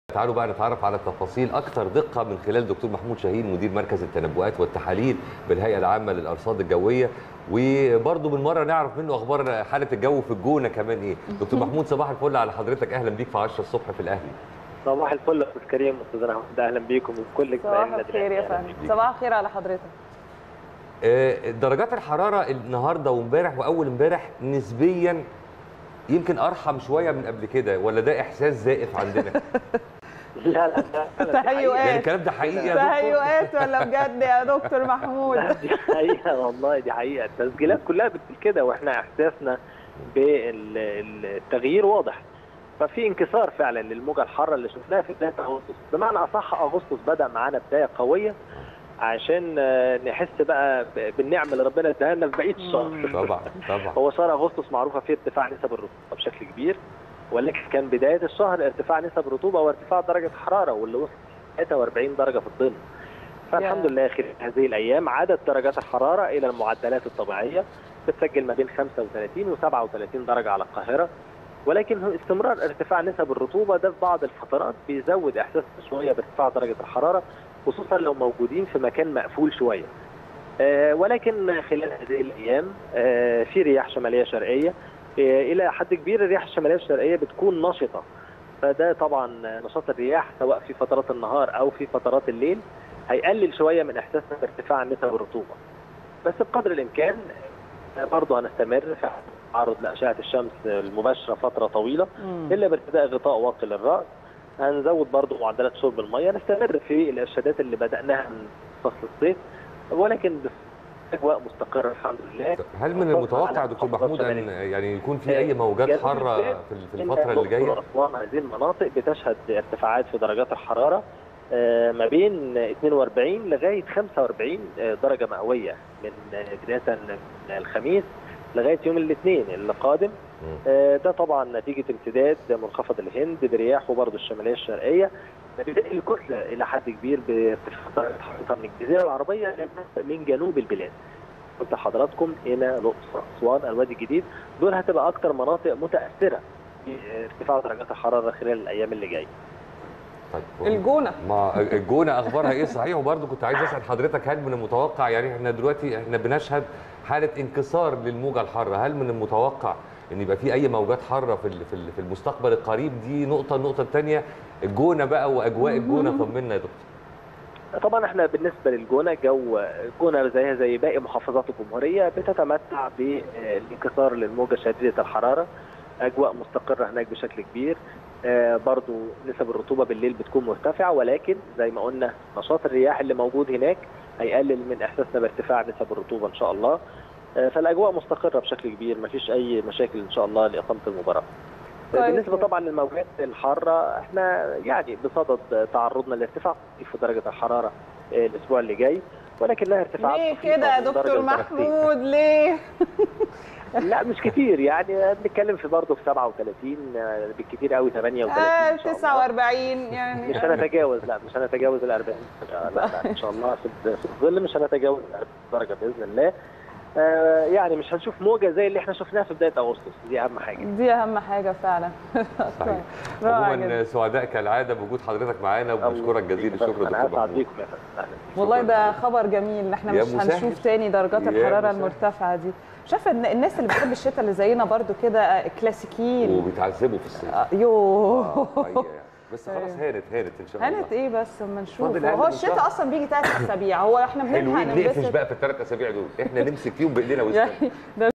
تعالوا بقى نتعرف على تفاصيل اكثر دقه من خلال دكتور محمود شاهين مدير مركز التنبؤات والتحاليل بالهيئه العامه للارصاد الجويه وبرضه بالمره نعرف منه اخبار حاله الجو في الجونه كمان ايه دكتور محمود صباح الفل على حضرتك اهلا بيك في 10 الصبح في الاهلي صباح الفل يا استاذ كريم استاذ احمد اهلا بيكم وكل صباح الخير يا فندم صباح الخير على حضرتك آه، درجات الحراره النهارده وامبارح واول امبارح نسبيا يمكن ارحم شويه من قبل كده ولا ده احساس زائف عندنا لا لا لا لا، دي حقيقة. يعني تهيؤات الكلام ده حقيقي يا دكتور تهيؤات ولا بجد يا دكتور محمود لا، دي حقيقه والله دي حقيقه التسجيلات كلها بتقول كده واحنا احساسنا بالتغيير واضح ففي انكسار فعلا للموجه الحاره اللي شفناها في بدايه اغسطس بمعنى اصح اغسطس بدا معانا بدايه قويه عشان آه، نحس بقى ب- بالنعمه اللي ربنا اداها لنا في بقيه الشهر طبعا طبعا هو شهر اغسطس معروفه فيه ارتفاع نسب الرطوبه بشكل كبير ولكن كان بدايه الشهر ارتفاع نسب الرطوبه وارتفاع درجه الحراره واللي وصل 43 درجه في الظل فالحمد يا. لله خلال هذه الايام عادت درجات الحراره الى المعدلات الطبيعيه بتسجل ما بين 35 و37 درجه على القاهره ولكن هو استمرار ارتفاع نسب الرطوبه ده في بعض الفترات بيزود احساسنا شويه بارتفاع درجه الحراره خصوصا لو موجودين في مكان مقفول شويه آه، ولكن خلال هذه الايام آه، في رياح شماليه شرقيه آه، الى حد كبير الرياح الشماليه الشرقيه بتكون نشطه فده طبعا نشاط الرياح سواء في فترات النهار او في فترات الليل هيقلل شويه من احساسنا بارتفاع نسب الرطوبه بس بقدر الامكان آه، برضه هنستمر في تعرض لاشعه الشمس المباشره فتره طويله مم. الا بارتداء غطاء واقي للراس هنزود برضه معدلات شرب الميه نستمر في الارشادات اللي بداناها من فصل الصيف ولكن اجواء مستقره الحمد لله هل من المتوقع يا دكتور محمود ان يعني يكون في اي موجات جنوب حاره البلاد في في الفتره اللي جايه واسوان هذه المناطق بتشهد ارتفاعات في درجات الحراره آه، ما بين 42 لغايه 45 آه، درجه مئويه من آه، بدايه من الخميس لغايه يوم الاثنين اللي قادم مم. آه، ده طبعا نتيجه امتداد منخفض الهند برياحه برضه الشماليه الشرقيه بتنقل الكتله الى حد كبير بارتفاع درجه حرارتها من الجزيره العربيه من جنوب البلاد. قلت لحضراتكم هنا الاقصر اسوان الوادي الجديد دول هتبقى اكتر مناطق متاثره بارتفاع درجات الحراره خلال الايام اللي جايه. طيب الجونه ما الجونه اخبارها ايه صحيح وبرضه كنت عايز اسال حضرتك هل من المتوقع يعني احنا دلوقتي احنا بنشهد حاله انكسار للموجه الحاره هل من المتوقع ان يبقى في اي موجات حاره في ال- في ال- في المستقبل القريب دي نقطه النقطه الثانيه الجونه بقى واجواء الجونه طمنا يا دكتور طبعا احنا بالنسبه للجونه جو الجونه زيها زي باقي محافظات الجمهوريه بتتمتع بالانكسار للموجه شديده الحراره اجواء مستقره هناك بشكل كبير آه، برضو نسب الرطوبه بالليل بتكون مرتفعه ولكن زي ما قلنا نشاط الرياح اللي موجود هناك هيقلل من احساسنا بارتفاع نسب الرطوبه ان شاء الله آه، فالاجواء مستقره بشكل كبير مفيش اي مشاكل ان شاء الله لاقامه المباراه كويس بالنسبه جدا. طبعا للموجات الحاره احنا يعني بصدد تعرضنا لارتفاع في درجه الحراره آه، الاسبوع اللي جاي ولكنها ارتفاعات ليه بسيطة كده يا من درجة دكتور لدرجتين. محمود ليه لا مش كتير يعني بنتكلم في برضه في 37 آه، بالكتير قوي 38 آه إن شاء الله. 49 مش يعني هنتجاوز لا مش هنتجاوز ال 40 لا, لا ان شاء الله في في الظل مش هنتجاوز ال 40 درجه باذن الله آه يعني مش هنشوف موجه زي اللي احنا شفناها في بدايه اغسطس دي اهم حاجه دي اهم حاجه فعلا صحيح رائع عموما جدا. سعداء كالعاده بوجود حضرتك معانا وبشكرك جزيل الشكر انا دكتور اسعد محمود بيكم يا فندم أهلاً. والله ده خبر جميل احنا يا مش مسهل. هنشوف تاني درجات يا الحراره مسهل. المرتفعه دي شايفه ان الناس اللي بتحب الشتاء اللي زينا برضو كده آه، كلاسيكيين وبيتعذبوا في الصيف آه، يوه آه، حقيقة يعني. بس خلاص هانت هانت ان شاء الله هانت ايه بس اما نشوف فاضل أقل هو من الشتاء شهر. اصلا بيجي ثلاث اسابيع هو احنا بنلحق حلوين نقفش ننبسط بقى في الثلاث اسابيع دول احنا نمسك فيهم بايدينا واسناننا يعني ده